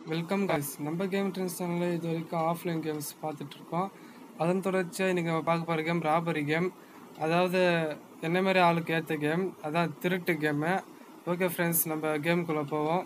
Welcome guys நம்ம game trends சேனலில் இது வரைக்கும் ஆஃப்லைன் கேம்ஸ் பார்த்துட்ருக்கோம் அதன் தொடர்ச்சியாக இன்றைக்கி நம்ம பார்க்க போகிற கேம் ராபரி கேம் அதாவது என்ன மாதிரி ஆளுக்கு ஏற்ற கேம் அதான் திருட்டு கேமு ஓகே ஃப்ரெண்ட்ஸ் நம்ம கேமுக்குள்ளே போவோம்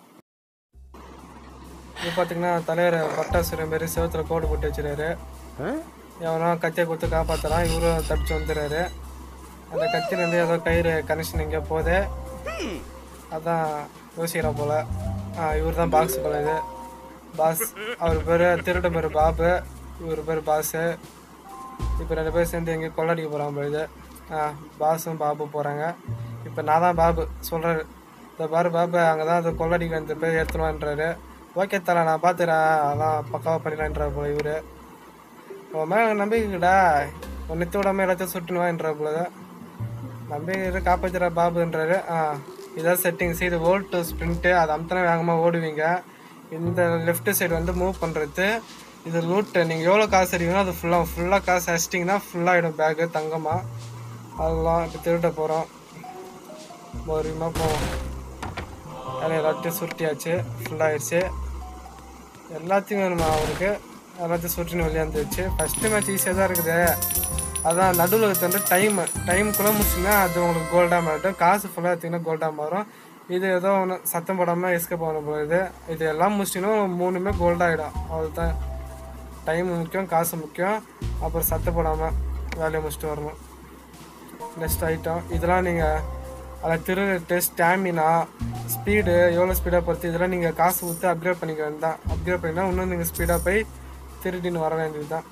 இது பார்த்தீங்கன்னா தலைவர் பட்டாசுர மாரி செவத்தில் கோடு போட்டு வச்சுருக்காரு எவனோ கத்தியை கொடுத்து காப்பாற்றுறான் இவரும் தப்பிச்சு வந்துடுறாரு அந்த கத்திலேருந்து ஏதோ கயிறு கனெக்ஷன் எங்கேயோ போகுது அதான் யோசிக்கிறா போல இவர் தான் பாக்ஸ் போல இது பாஸ் அவர் பேர் திருட பேர் பாபு இவர் பேர் பாஸு இப்போ ரெண்டு பேரும் சேர்ந்து எங்கேயும் கொள்ளடிக்க போகிறாங்க போல இது பாஸும் பாபு போகிறாங்க இப்போ நான் தான் பாபு சொல்கிறாரு இந்த பாரு பாபு அங்கே தான் அது கொள்ளடிக்க அந்த பேர் எடுத்துருவான்றாரு ஓகே தல நான் பார்த்துறேன் அதான் பக்காவாக பண்ணிடலான்றார் போல இவர் உன் மேலே நம்பிக்கைடா உன் நித்து விடாம எல்லாத்தையும் சுட்டுனுவான்ற போல நம்பிக்கை காப்பாற்றுற பாபுன்றாரு ஆ இதான் செட்டிங்ஸ் இது ஓல்ட் டு ஸ்ப்ரிண்ட்டு அது அமுத்தினா வேகமாக ஓடுவீங்க இந்த லெஃப்ட் சைடு வந்து மூவ் பண்ணுறது இது லூட்டு நீங்கள் எவ்வளோ காசு அடிக்கணும் அது ஃபுல்லாக ஃபுல்லாக காசு அடிச்சிட்டிங்கன்னா ஃபுல்லாகிடும் பேக்கு தங்கமாக அதெல்லாம் இப்போ திருட போகிறோம் பொறுமையாக போவோம் அதில் எல்லாத்தையும் சுருட்டியாச்சு ஃபுல்லாகிடுச்சு எல்லாத்தையும் வேணுமா அவருக்கு எல்லாத்தையும் சுற்றின்னு வெளியாந்துச்சு ஃபஸ்ட்டு மேட்ச் ஈஸியாக தான் இருக்குது அதான் நடுவில் வந்து டைம் டைமுக்குள்ளே முடிச்சுன்னா அது உங்களுக்கு கோல்டாக மாறிடும் காசு ஃபுல்லாக எடுத்திங்கன்னா கோல்டாக மாறும் இது ஏதோ ஒன்று சத்தம் போடாமல் எஸ்கேப் பண்ண போகுது இது எல்லாம் முடிச்சிங்கன்னா மூணுமே கோல்டாகிடும் அவ்வளோதான் டைம் முக்கியம் காசு முக்கியம் அப்புறம் சத்தம் போடாமல் வேலையை முடிச்சுட்டு வரணும் நெக்ஸ்ட் ஐட்டம் இதெல்லாம் நீங்கள் அதில் திருட்டு ஸ்டாமினா ஸ்பீடு எவ்வளோ ஸ்பீடாக பொறுத்து இதெல்லாம் நீங்கள் காசு கொடுத்து அப்கிரேட் பண்ணிக்க வேண்டியதான் அப்கிரேட் பண்ணினா இன்னும் நீங்கள் ஸ்பீடாக போய் திருடின்னு வர வேண்டியது தான்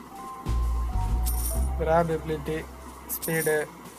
கிராப் எபிலிட்டி ஸ்பீடு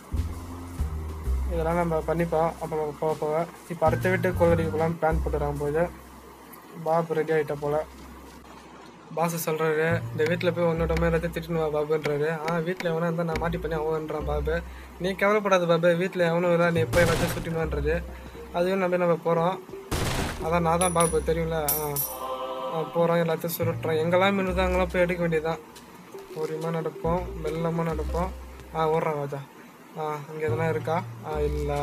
இதெல்லாம் நம்ம பண்ணிப்போம் அப்போ நம்ம போக போக இப்போ அடுத்த வீட்டு கொள்ளடிக்க போகலாம் பிளான் போட்டுறாங்க போது பாபு ரெடி ஆகிட்ட போல் பாஸ் சொல்கிறாரு இந்த வீட்டில் போய் உன்னோட மாதிரி எல்லாத்தையும் திட்டுன்னு வா பாபுன்றாரு ஆ வீட்டில் எவனா இருந்தால் நான் மாட்டி பண்ணி அவன்றான் பாபு நீ கவலைப்படாத பாபு வீட்டில் எவனும் இல்லை நீ போய் எல்லாத்தையும் சுட்டினுவான்றது அதுவும் நம்பி நம்ம போகிறோம் அதான் நான் தான் பாபு தெரியும்ல ஆ போகிறோம் எல்லாத்தையும் சுருட்டுறோம் எங்கெல்லாம் மின்னுதோ அங்கெல்லாம் போய் எடுக்க வேண்டியதுதான் பொறுமையாக நடப்போம் மெல்லமாக நடப்போம் ஆ ஓடுறான் ராஜா ஆ அங்கே எதனா இருக்கா ஆ இல்லை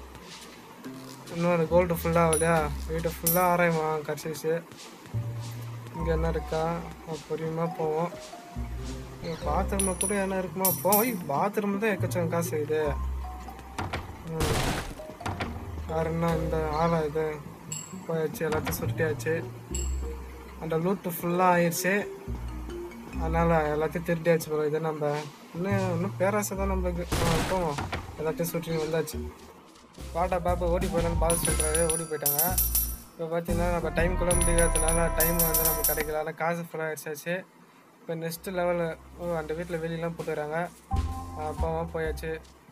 இன்னொரு கோல்டு ஃபுல்லாக ஆகுதா வீட்டை ஃபுல்லாக ஆராயுமா கடைசிச்சு இங்கே என்ன இருக்கா ஆ, பொறுமையாக போவோம் இங்கே பாத்ரூமில் கூட என்ன இருக்குமா போய் பாத்ரூம் தான் எக்கச்சக்கம் காசு இது ம். வேற என்ன இந்த ஆளா இது போயாச்சு எல்லாத்தையும் சுருட்டியாச்சு அந்த லூட்டு ஃபுல்லாக ஆயிடுச்சு அதனால் எல்லாத்தையும் திருட்டியாச்சு போல இது நம்ம இன்னும் இன்னும் பேராசை தான் நம்மளுக்கு ஆ, போவோம் எல்லாத்தையும் சுற்றி வந்தாச்சு பாட்டா பாப்பா ஓடி போயிடலான்னு பார்த்து சொல்கிறாரு ஓடி போயிட்டாங்க இப்போ பார்த்தீங்கன்னா நம்ம டைம் கூட முடியாததுனால டைம் வந்து நம்ம கிடைக்கல ஆனால் காசு ஃபுல்லாக அடிச்சாச்சு இப்போ நெக்ஸ்ட்டு லெவலில் ஓ அந்த வீட்டில் வெளியெலாம் போட்டுக்கிறாங்க அப்பாவும் போயாச்சு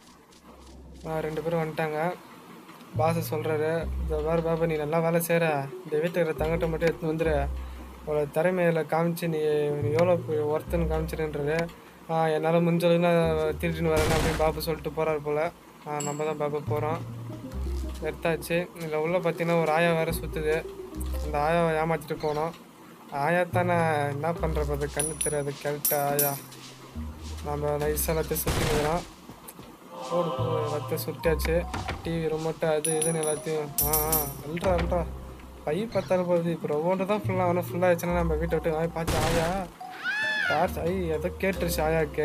ஆ, ரெண்டு பேரும் வந்துட்டாங்க பாஸ் சொல்கிறாரு இந்த வேறு பாபா நீ நல்லா வேலை செய்கிற இந்த வீட்டில் இருக்கிற தங்கட்டை மட்டும் எடுத்துன்னு வந்துடு உங்களோட திறமையில காமிச்சு நீ நீ எவ்வளோ ஒர்த்துன்னு காமிச்சிருன்றது என்னால் முடிஞ்ச அளவுக்கு நான் திருட்டின்னு வரேன் அப்படின்னு பாபு சொல்லிட்டு போகிறாரு போல் நம்ம தான் பாபு போகிறோம் எடுத்தாச்சு இதில் உள்ள பார்த்தீங்கன்னா ஒரு ஆயா வேறு சுற்றுது அந்த ஆயாவை ஏமாற்றிட்டு போனோம் ஆயா தானே என்ன பண்ணுறது கண்ணு தெரியாது கரெக்டு ஆயா நம்ம நைஸாக எல்லாத்தையும் சுற்றிக்கிறோம் ஓடு போ, எல்லாத்தையும் சுட்டியாச்சு டிவி ரிமோட்டு அது இதுன்னு எல்லாத்தையும் ஆ ஆ அல்றா அல்றா பை பத்தாலும் போகுது இப்போ ரொம்போண்டு தான் ஃபுல்லாக அவனை ஃபுல்லாக ஆச்சுன்னா நம்ம வீட்டை விட்டு ஆய் பார்த்து ஆயா டார்ச் ஐ எதோ கேட்டுருச்சு ஆயாக்கு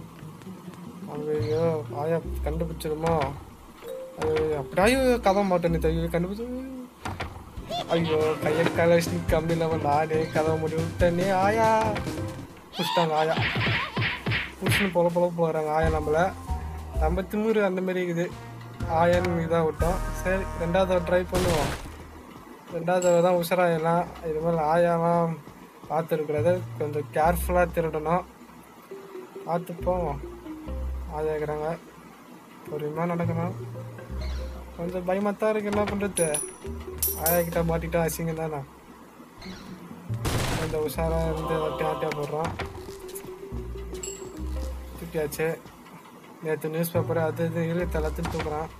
ஐயோ ஆயா கண்டுபிடிச்சிருமோ ஐயோ அப்படியே கதை மாட்டேன்னு ஐயோ கண்டுபிடிச்சு ஐயோ கையில் கலெக்ஷன் கம்மி இல்லாமல் நானே கதை முடி விட்டேனே ஆயா புஷ்டாங்க ஆயா புஷ்னு பொல பொல போகிறாங்க ஆயா நம்மளை நம்ம திமிரு அந்த மாதிரி இருக்குது ஆயான்னு இதாக விட்டோம் சரி ரெண்டாவது ட்ரை பண்ணுவோம் ரெண்டாவது தடவை தான் உஷாராயெல்லாம் இது மாதிரி ஆயாலாம் பார்த்துருக்குறது கொஞ்சம் கேர்ஃபுல்லாக திருடணும் பார்த்து போவோம் ஆயா இருக்கிறாங்க பொறுமையாக நடக்கணும் கொஞ்சம் பயமாக தான் இருக்கு என்ன பண்ணுறது ஆயா கிட்ட மாட்டிட்டா அசிங்கம் தானே கொஞ்சம் உஷாராக இருந்து ஆட்டியா ஆட்டியா போடுறோம் தூக்கியாச்சு நேற்று நியூஸ் பேப்பர் அது இது இருக்கு எல்லாத்தையும் தூக்குறான்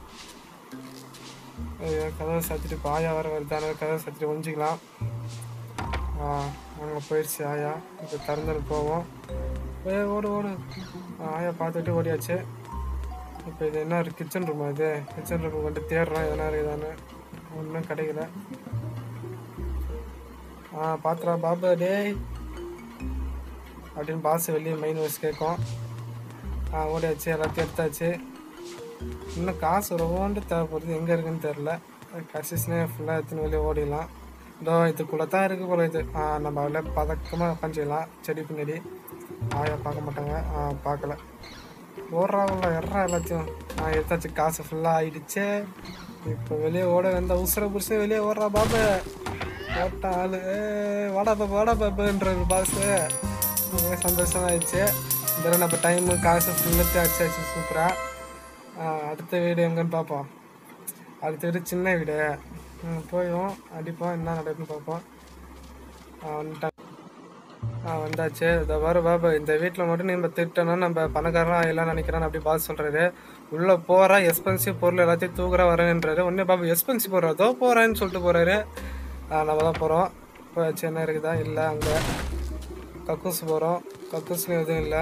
ஐயோ கதவை சாத்திட்டு இப்போ ஆயா வர வருதான கதவை சாத்திட்டு ஒழிஞ்சிக்கலாம் அங்கே போயிடுச்சு ஆயா இப்போ திறந்துட்டு போவோம் ஏ ஓடு ஓடு ஆ, ஆயா பார்த்துட்டு ஓடியாச்சு இப்போ இது என்ன கிச்சன் ரூமா இது கிச்சன் ரூம் கொண்டு தேடுறோம் எதனா இருக்குதான்னு ஒன்றும் கிடைக்கல ஆ பாத்துடா பாபு டேய் அப்படின்னு பாஸ் வெளியே மெயின் வாய்ஸ் கேட்கும் ஆ ஓடியாச்சு எல்லாத்தையும் எடுத்தாச்சு இன்னும் காசு ரொம்பண்டு தேவைப்படுது எங்கே இருக்குன்னு தெரில கசிஸ்னே ஃபுல்லாக எடுத்துன்னு வெளியே ஓடிடலாம் இதோ இதுக்குள்ளே தான் இருக்கு போல இது ஆ நம்ம அதில் பதக்கமாக உட்காந்துக்கலாம் செடி பின்னாடி ஆயா பார்க்க மாட்டாங்க ஆ பார்க்கல ஓடுறா உள்ள எறா எல்லாத்தையும் ஆ எடுத்தாச்சு காசு ஃபுல்லாக ஆயிடுச்சு இப்போ வெளியே ஓட வந்த உசுர புருஷன் வெளியே ஓடுறா பாபு ஓட்டா ஆளு ஏய், வாடா பாபு வாடா பாபுன்றாரு பாஸு சந்தோஷம் ஆயிடுச்சு இந்த தடவை நம்ம டைமு காசு ஃபுல்லாக அடிச்சாச்சு சூப்பராக அடுத்த வீடு எங்கன்னு பார்ப்போம் அடுத்த வீடு சின்ன வீடு ம், போயும் அடிப்போம் என்ன நடக்குன்னு பார்ப்போம் ஆ, வந்துட்டான் ஆ வந்தாச்சு இதை வர பாபா இந்த வீட்டில் மட்டும் நம்ம திட்டனா நம்ம பணக்காரன் ஆகலாம் நினைக்கிறான் அப்படி பாஸ் சொல்கிறாரு உள்ளே போகிறா எக்ஸ்பென்சிவ் பொருள் எல்லாத்தையும் தூக்குறா வரேன்றாரு உடனே பாபா எக்ஸ்பென்சிவ் பொருள் அதோ போகிறேன்னு சொல்லிட்டு போகிறாரு நம்ம தான் போகிறோம் போயாச்சு என்ன இருக்குதா இல்லை அங்கே கக்கூஸ் போகிறோம் கக்கூஸ்லையும் எதுவும் இல்லை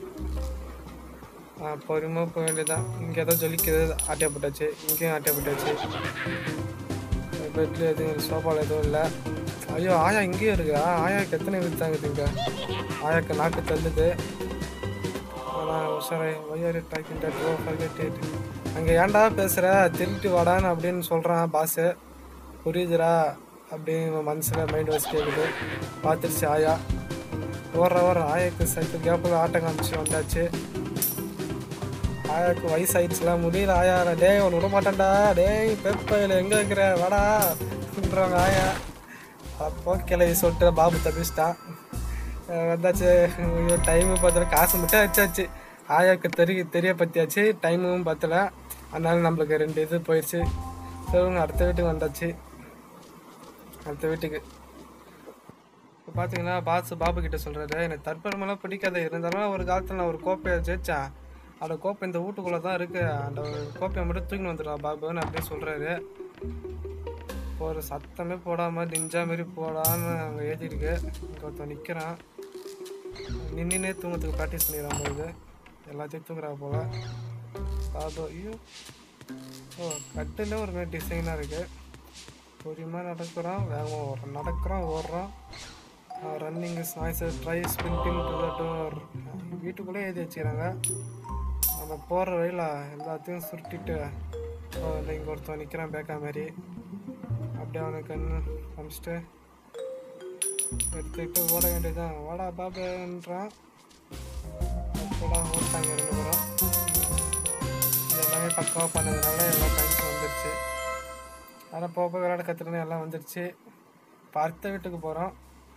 பொறுமையாக போக வேண்டியதான் இங்கே ஏதோ ஜொலிக்குது ஆட்டியா போட்டாச்சு இங்கேயும் ஆட்டியா போட்டாச்சு பெட்டில் எதுவும் சோஃபாவில் எதுவும் இல்லை ஐயோ ஆயா இங்கேயும் இருக்கா ஆயாவுக்கு எத்தனை வித்தாங்குது இங்கே ஆயாக்கு நாக்கு தள்ளுது ஆனால் உஷாரை ஒய்யாரி டாக்கிங் டோ ஃபர்கெட் அங்கே ஏன்டா பேசுகிற திருட்டு வாடான்னு அப்படின்னு சொல்கிறான் பாஸு புரியுதுடா அப்படின்னு மனசில் மைண்ட் வாஷ் கேட்குது பார்த்துருச்சு ஆயா ஓடுற ஓடுற ஆயாக்கு சைக்கிள் கேப்பில் ஆட்டம் காமிச்சு வந்தாச்சு ஆயாக்கு வயசாயிடுச்சுலாம் முடியல ஆயா டேய் ஒன்று விட மாட்டேன்டா டேய் பெப்பையில் எங்கே இருக்கிற வாடா சொல்கிறாங்க ஆயா அப்போ கிளவி சொல்லிட்டு பாபு தப்பிச்சிட்டான் அஹ் வந்தாச்சு ஐயோ டைமு பார்த்தல காசு மட்டும் வச்சாச்சு ஆயாவுக்கு தெரிய தெரிய பற்றியாச்சு டைமும் பத்தல அதனால நம்மளுக்கு ரெண்டு இது போயிடுச்சு சரிங்க அடுத்த வீட்டுக்கு வந்தாச்சு அடுத்த வீட்டுக்கு இப்போ பார்த்தீங்கன்னா பாஸ் பாபு கிட்ட சொல்கிறாரு எனக்கு தற்பெருமெல்லாம் பிடிக்காது இருந்தாலும் ஒரு காலத்தில் நான் ஒரு கோப்பையை ஜெயிச்சேன் அந்த கோப்பை இந்த வீட்டுக்குள்ளே தான் இருக்குது அந்த கோப்பையை மட்டும் தூக்கின்னு வந்துடுறா பாபுன்னு அப்படியே சொல்கிறாரு ஒரு சத்தமே போடாமல் நிஞ்சா மாரி போடான்னு அங்கே ஏற்றிருக்கு இங்கே ஒருத்தன் நிற்கிறான் நின்றுனே தூங்கத்துக்கு ப்ராக்டிஸ் பண்ணிடுறான் போது எல்லாத்தையும் தூங்குறா போல பாபு ஐயோ ஓ கட்டில் ஒரு மாதிரி டிசைனாக இருக்குது பொறுமையாக நடக்கிறோம் வேகமாக ஓடுறோம் நடக்கிறோம் ஓடுறோம் running noise try sprinting to the door வீட்டுக்குள்ளே எழுதி வச்சுக்கிறாங்க நம்ம போகிற வழியில் எல்லாத்தையும் சுருட்டிட்டு இங்கே ஒருத்தன் நிற்கிறான் பேக்கா மாதிரி அப்படியே அவனுக்கு கண்ணு காமிச்சிட்டு எடுத்துக்கிட்டு ஓட வேண்டியதுதான் ஓடா பாபுன்றான் அப்போடா ஓட்டாங்க ரெண்டு பேரும் இது எல்லாமே பக்காவாக பண்ணதுனால எல்லா டைம்ஸும் வந்துடுச்சு ஆனால் போக போக விளையாட கற்றுக்கணும் எல்லாம் வந்துடுச்சு இப்போ அடுத்த வீட்டுக்கு போகிறோம்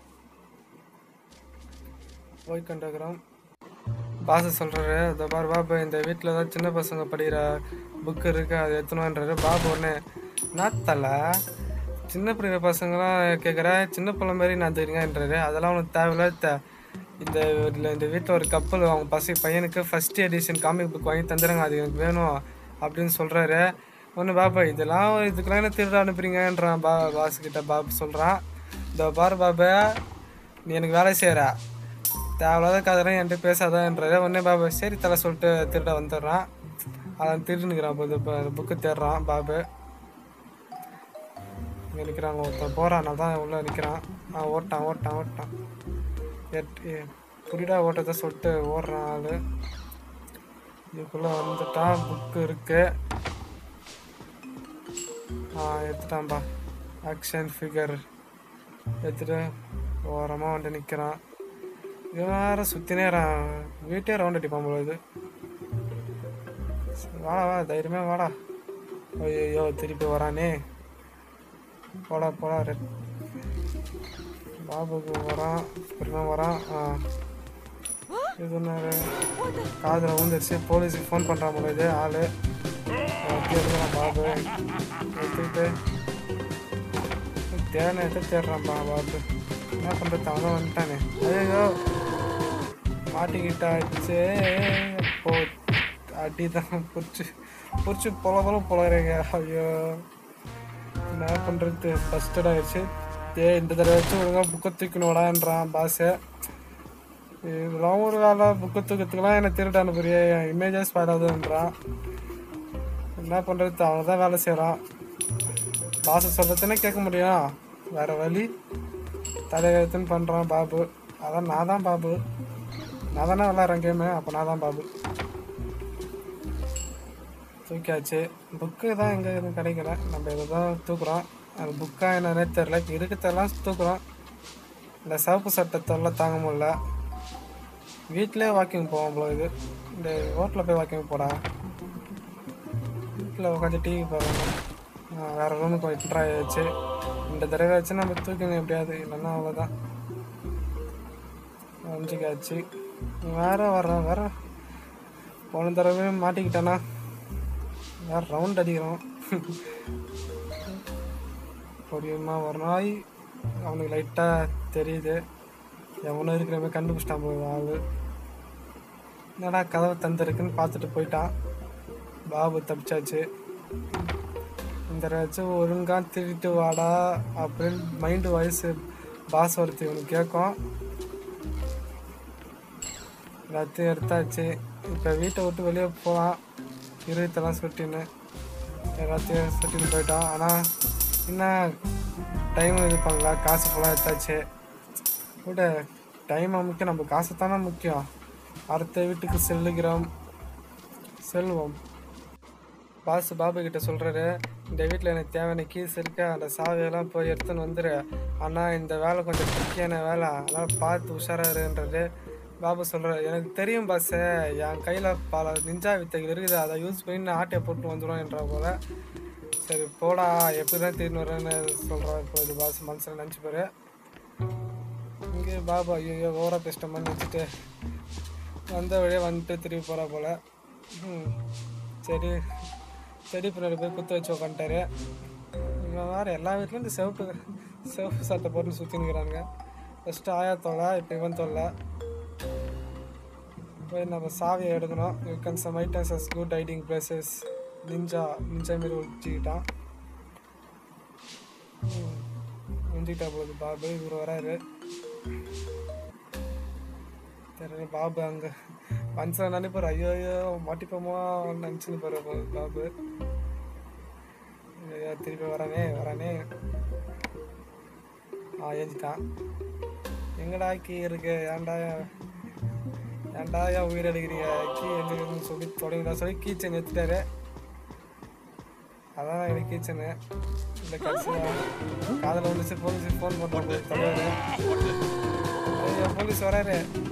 போய் கொண்டிருக்கிறோம் பாச சொல்கிறாரு இந்த பாரு பாபு இந்த வீட்டில் தான் சின்ன பசங்க படிக்கிற புக்கு இருக்கு அது எடுத்துணுன்றாரு பாபு ஒன்று நாத்தல சின்ன பிள்ளை பசங்களாம் கேட்குற சின்ன பிள்ளை மாதிரி நான் தெரியுங்கன்றாரு அதெல்லாம் உனக்கு தேவையில்ல தே இந்த வீட்டில் இந்த வீட்டில் ஒரு கப்பல் அவங்க பசங்க பையனுக்கு ஃபஸ்ட் எடிஷன் காமிக் புக் வாங்கி தந்துடுறாங்க அது எனக்கு வேணும் அப்படின்னு சொல்கிறாரு ஒன்று பாபா இதெல்லாம் இதுக்கெல்லாம் என்ன திருட அனுப்புறீங்கன்றான் பா பாஸ் கிட்ட பாபு சொல்கிறான் இந்த பாரு பாபா நீ எனக்கு வேலை செய்கிற தேவையில்லாத கதெல்லாம் என்கிட்ட பேசாதன்றாரு உடனே பாபு சரி தலை சொல்லிட்டு திருட வந்துடுறான் அவன் திருடுனுக்கிறான் போது புக்கு தேடுறான் பாபு இங்கே நிற்கிறாங்க ஒருத்தன் போகிறான் தான் உள்ளே நிற்கிறான் அவன் ஓட்டான் ஓட்டான் ஓட்டான் எட் ஏ- புரிடா ஓட்டத்தை சொல்லிட்டு ஓடுறான் ஆள் இதுக்குள்ளே வந்துட்டான் புக்கு இருக்கு ஆ எடுத்துட்டான்பா ஆக்ஷன் ஃபிகர் எடுத்துட்டு ஓரமாக வந்து நிற்கிறான் இவன் வேற சுற்றினே வீட்டே ரவுண்ட் அடிப்பான் போல இது சரி, வாடா வா தைரியமே வாடா ஐயோ திருப்பி வரானே போடா போடா ரெட் பாபுக்கு வரான் பொறுமை வரான் ஆ இது என்ன காதில் விழுந்துருச்சு போலீஸுக்கு ஃபோன் பண்ணுறான் போல இது ஆள் எடுக்கிறான் பாபு எடுத்துக்கிட்டு தேனை எடுத்து தேடுறான்ப்பா பாபு என்ன பண்ணுறது அவனும் வந்துட்டானே ஐயோ மாட்டிக்கிட்டாச்சு போ அடிதான் பொறிச்சு பொறிச்சு பொல பொல பொலறீங்க ஐயோ என்ன பண்ணுறது ஃபஸ்ட்டட் ஆயிடுச்சு ஏ இந்த தடவை வச்சு ஒழுங்கா புக்கை தூக்கணும்டான்றான் பாஸு இதெல்லாம் ஒரு வேலை புக்கை தூக்கத்துக்குலாம் என்ன திருட்டு அனுப்புறிய என் இமேஜஸ் பாடாதுன்றான் என்ன பண்ணுறது அவன் தான் வேலை செய்கிறான் பாச சொல்கிறதுனே கேட்க முடியும் வேற வழி தலையெழுத்துன்னு பண்ணுறான் பாபு அதான் நான் தான் பாபு நான் தானே விளாட்றேன் கேமு அப்போ நான் தான் பாபு தூக்கியாச்சு புக்கு தான் எங்கே எதுவும் கிடைக்கல நம்ம இதை தான் தூக்குறோம் அது புக்கா என்னன்னே தெரில இருக்கிறதெல்லாம் தூக்குறோம் இந்த சிவப்பு சட்டத்தெல்லாம் தாங்க முடியல வீட்டிலே வாக்கிங் போவோம் போல இது இந்த ரோட்டில் போய் வாக்கிங் போடா வீட்டில் உட்காந்து டிவி பார்க்கணும் வேறு ரூமுக்கு என்ட்ரு ஆயாச்சு இந்த தடவை வச்சு நம்ம தூக்கணும் எப்படியாவது இல்லைன்னா அவ்வளோதான் அஞ்சுக்காச்சு வேற வர்றோம் வேற போன தடவை மாட்டிக்கிட்டேனா வேற ரவுண்ட் அடிக்கிறோம் பொடியமா ஒரு நாய் அவனுக்கு லைட்டாக தெரியுது எவனும் இருக்கிற மாதிரி கண்டுபிடிச்சிட்டான் போய் ஆளு என்னடா கதவை தந்திருக்குன்னு பார்த்துட்டு போயிட்டான் பாபு தப்பிச்சாச்சு இந்த வச்சு ஒழுங்கா திருட்டு வாடா அப்படின்னு மைண்டு வயசு பாஸ் ஒருத்தி இவனுக்கு கேட்கும் எல்லாத்தையும் எடுத்தாச்சு இப்போ வீட்டை விட்டு வெளியே போகலாம் இருபத்தெல்லாம் சுட்டின்னு எல்லாத்தையும் சுட்டின்னு போயிட்டான் ஆனால் என்ன டைம் இது பண்ணல காசு ஃபுல்லாக எடுத்தாச்சு கூட டைம் முக்கியம் நம்ம காசு தானே முக்கியம் அடுத்த வீட்டுக்கு செல்லுகிறோம் செல்வோம் பாஸ் பாபு கிட்ட சொல்கிறாரு இந்த வீட்டில் எனக்கு தேவையான கீஸ் இருக்கு அந்த சாவியெல்லாம் போய் எடுத்துன்னு வந்துரு ஆனால் இந்த வேலை கொஞ்சம் முக்கியமான வேலை அதனால் பார்த்து உஷாராருன்றது பாபு சொல்கிறார் எனக்கு தெரியும் பாஸ் என் கையில் பல நிஞ்சா வித்தைகள் இருக்குது அதை யூஸ் பண்ணி நான் ஆட்டையை போட்டு வந்துடும் என்ற போல சரி போடா எப்படி தான் தீர்ந்து வரேன்னு சொல்கிறார் இப்போது பாஸ் மனசில் நினச்சிப்பாரு இங்கே பாபு ஐயோ ஓவரா பேசிட்டோம்னு நினச்சிட்டு வந்த வழியே வந்துட்டு திரும்பி போகிறா போல் ம் சரி செடி பின்னாடி போய் குத்து வச்சு உக்காந்துட்டாரு இவன் வேறு எல்லா வீட்லேயும் இந்த சிவப்பு சிவப்பு சட்டை போட்டு சுற்றி நிற்கிறானுங்க ஃபஸ்ட்டு ஆயா தொலை இப்போ இவன் தொல்லை போய் நம்ம சாவியை எடுக்கணும் you can some items as good hiding places ninja ninja மாரி ஒழிச்சிக்கிட்டான் ஒழிச்சிக்கிட்டா போகுது பாபு இவர் வராரு தெரியல பாபு அங்கே மனுஷன் நினைப்பாரு ஐயோ ஐயோ மாட்டிப்போமோ நினச்சின்னு பாரு பாபு ஐயோ திருப்பி வரானே வரானே ஆ ஏஞ்சிட்டான் எங்கடா கீ இருக்கு ஏன்டா ஏன்டா ஏன் உயிர் எடுக்கிறீங்க கீ எங்க இருக்குன்னு சொல்லி தொடங்கிடா சொல்லி கீச்சன் எடுத்துட்டாரு அதான் எனக்கு கீச்சனு இந்த கடைசியில் காதில் வந்துச்சு போலீஸ் ஃபோன் பண்ணுறாங்க தலைவர் ஐயோ போலீஸ் வராரு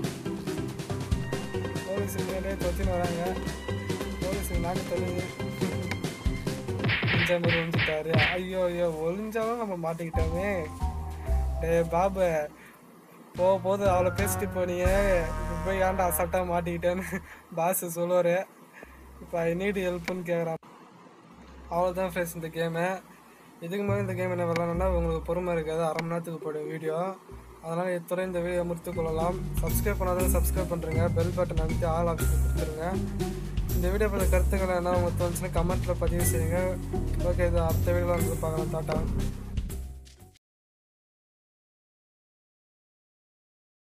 போலீஸ் மேலே தொத்தின்னு வராங்க போலீஸ் நாக்கு தொழுது ஒளிஞ்ச மாதிரி ஒழிஞ்சிட்டாரு ஐயோ ஐயோ ஒளிஞ்சாலும் நம்ம மாட்டிக்கிட்டோமே டேய் பாபு போக போது அவளை பேசிட்டு போனீங்க இப்போ போய் ஏன்டா அசால்ட்டாக மாட்டிக்கிட்டேன்னு பாஸ் சொல்லுவார் இப்போ ஐ நீட் ஹெல்ப்னு கேட்குறான் அவ்வளோதான் ஃப்ரெண்ட்ஸ் இந்த கேமு இதுக்கு மேலே இந்த கேம் என்ன விளாட்ணுன்னா உங்களுக்கு பொறுமை இருக்காது அரை மணி நேரத்துக்கு போடும் வீடியோ அதனால் இத்துறை இந்த வீடியோ முடித்து கொள்ளலாம் சப்ஸ்கிரைப் பண்ணாதவங்க சப்ஸ்கிரைப் பண்ணுறேங்க பெல் பட்டன் அமைத்து ஆல் ஆப்ஷன் கொடுத்துருங்க இந்த வீடியோ பற்றி கருத்துக்கள் என்ன உங்களுக்கு தோணுச்சுன்னா கமெண்ட்டில் பதிவு செய்யுங்க ஓகே இது அடுத்த வீடியோவில் வந்து பார்க்கலாம் டாட்டா